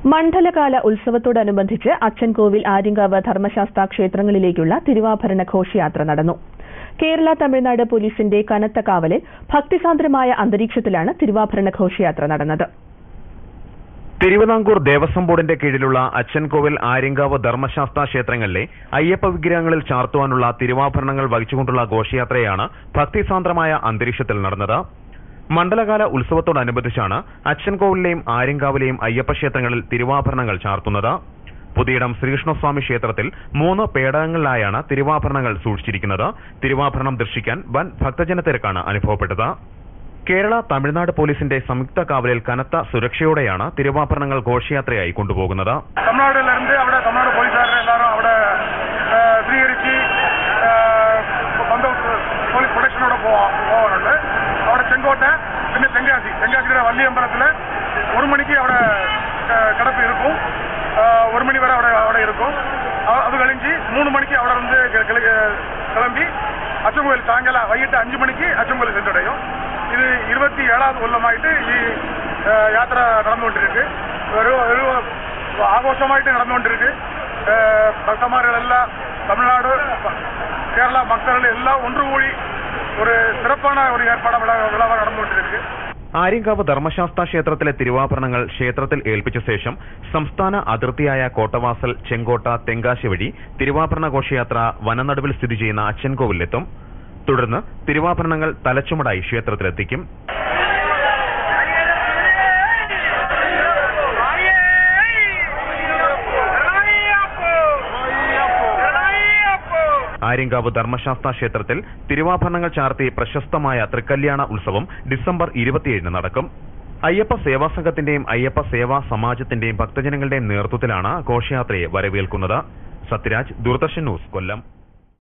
മണ്ഡലകാല ഉത്സവത്തോടനുബന്ധിച്ച് അച്ചൻകോവിൽ ആര്യങ്കാവ് ധർമ്മശാസ്ത്ര ക്ഷേത്രങ്ങളിലേക്കുള്ള തിരുവാഭരണ ഘോഷയാത്ര നടന്നു കേരള തമിഴ്നാട് പോലീസിന്റെ കനത്ത കാവലിൽ ഭക്തിസാന്ദ്രമായ അന്തരീക്ഷത്തിലാണ് തിരുവാഭരണ ഘോഷയാത്ര നടന്നത് തിരുവിതാംകൂർ ദേവസ്വം ബോർഡിന്റെ കീഴിലുള്ള അച്ചൻകോവിൽ ആര്യങ്കാവ് ധർമ്മശാസ്ത്ര ക്ഷേത്രങ്ങളിലെ അയ്യപ്പ വിഗ്രഹങ്ങളിൽ ചാർത്തുവാനുള്ള തിരുവാഭരണങ്ങൾ വഹിച്ചുകൊണ്ടുള്ള ഘോഷയാത്രയാണ് ഭക്തിസാന്ദ്രമായ അന്തരീക്ഷത്തിൽ നടന്നത് മണ്ഡലകാല ഉത്സവത്തോടനുബന്ധിച്ചാണ് അച്ചൻകോവിലെയും ആര്യങ്കാവിലെയും അയ്യപ്പ ക്ഷേത്രങ്ങളിൽ തിരുവാഭരണങ്ങൾ ചാർത്തുന്നത് പുതിയിടം ശ്രീകൃഷ്ണസ്വാമി ക്ഷേത്രത്തിൽ മൂന്ന് പേടകങ്ങളിലായാണ് തിരുവാഭരണങ്ങൾ സൂക്ഷിച്ചിരിക്കുന്നത് തിരുവാഭരണം ദർശിക്കാൻ വൻ ഭക്തജന തിരക്കാണ് അനുഭവപ്പെട്ടത് കേരള തമിഴ്നാട് പോലീസിന്റെ സംയുക്ത കാവലിൽ കനത്ത സുരക്ഷയോടെയാണ് തിരുവാഭരണങ്ങൾ ഘോഷയാത്രയായി കൊണ്ടുപോകുന്നത് தமிழ்நாடுல இருந்து അവിടെ തമിഴ്നാട് പോലീസുകാരെ എല്ലാവരും അവിടെ ആ, സ്വീകരിച്ച് ആ, ബന്ദോബസ്ത് പോലീസ് പ്രൊട്ടക്ഷനോടെ പോവാ പോകാനുണ്ട് അവിടെ ചെങ്കോട്ടை പിന്നെ തെങ്കാശി തെങ്കാശിയുടെ വള്ളിയമ്പലത്തില് ഒരു മണിക്ക് അവിടെ ആ, കിടപ്പ് இருக்கும் ആ, ஒரு மணி வரை അവിടെ അവിടെ இருக்கும் அ- அது கழிஞ்சு மூணு மணிக்கு അവിടെ இருந்து கி- கிள- கிளம்பி அச்சங்கோயில் சாயங்காலம் വൈകിട്ട് അഞ്ചു മണിക്ക് അച്ചൻകോயில் சென்றடையும் ഇത് ഇരുപത്തി ഏഴാவது കൊല്ലമായിട്ട് ഈ ആ, യാത്ര നടന്നുകൊണ്ടിരിക്ക് ഒരു ഒരു ആഘോഷമായിട്ട് നടന്നുകൊണ്ടിരിക്ക് ആ, ഭക്തന്മാരെല്ലാം തമിഴ്നാട് കേരള ഭക്തர்கள் എല്ലാം ഒന്നുകൂടി ഒരു சிறப்பான ഒരു ഏർപ്പാട് വിള വിളവ് നടന്നുകൊണ്ടിരിക്ക് ആര്യങ്കാവ് ധർമ്മശാസ്ത്ര ക്ഷേത്രത്തിലെ തിരുവാഭരണങ്ങൾ ക്ഷേത്രത്തിൽ ഏൽപ്പിച്ച ശേഷം സംസ്ഥാന അതിർത്തിയായ കോട്ടവാസൽ ചെങ്കോട്ട തെങ്കാശി വഴി തിരുവാഭരണ ഘോഷയാത്ര വനനടുവിൽ സ്ഥിതി ചെയ്യുന്ന അച്ചൻകോവിലെത്തും തുടർന്ന് തിരുവാഭരണങ്ങൾ തലച്ചുമടായി ക്ഷേത്രത്തിലെത്തിക്കും ആര്യങ്കാവ് ധർമ്മശാസ്ത്ര ക്ഷേത്രത്തിൽ തിരുവാഭരണങ്ങൾ ചാർത്തി പ്രശസ്തമായ തൃക്കല്യാണ ഉത്സവം ഡിസംബർ ഇരുപത്തിയേഴിന് നടക്കും അയ്യപ്പ സേവാ സംഘത്തിന്റെയും അയ്യപ്പ സേവാ സമാജത്തിന്റെയും ഭക്തജനങ്ങളുടെയും നേതൃത്വത്തിലാണ് ഘോഷയാത്രയെ വരവേൽക്കുന്നത് സത്യരാജ് ദൂരദർശൻ ന്യൂസ് കൊല്ലം